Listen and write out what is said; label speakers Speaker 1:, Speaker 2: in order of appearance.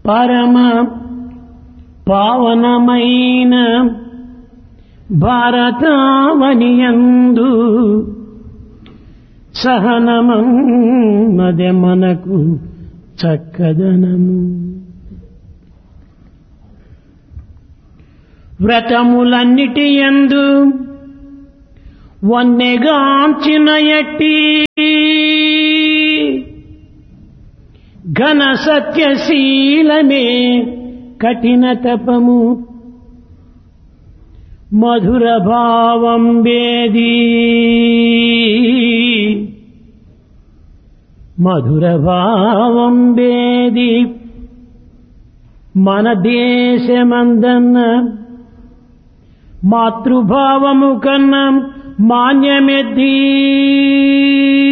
Speaker 1: పరమ పావనమైన భారతావనియందు సహనమదే మనకు చక్కదనము వ్రతములన్నిటి యందు వన్నెగాంచిన ఎట్టి ఘన సత్యశీలమే కఠిన తపము మధుర భావం వేది మధుర భావం వేది మన దేశమందన్న మాతృభావము కన్నా మాన్యమెద్దీ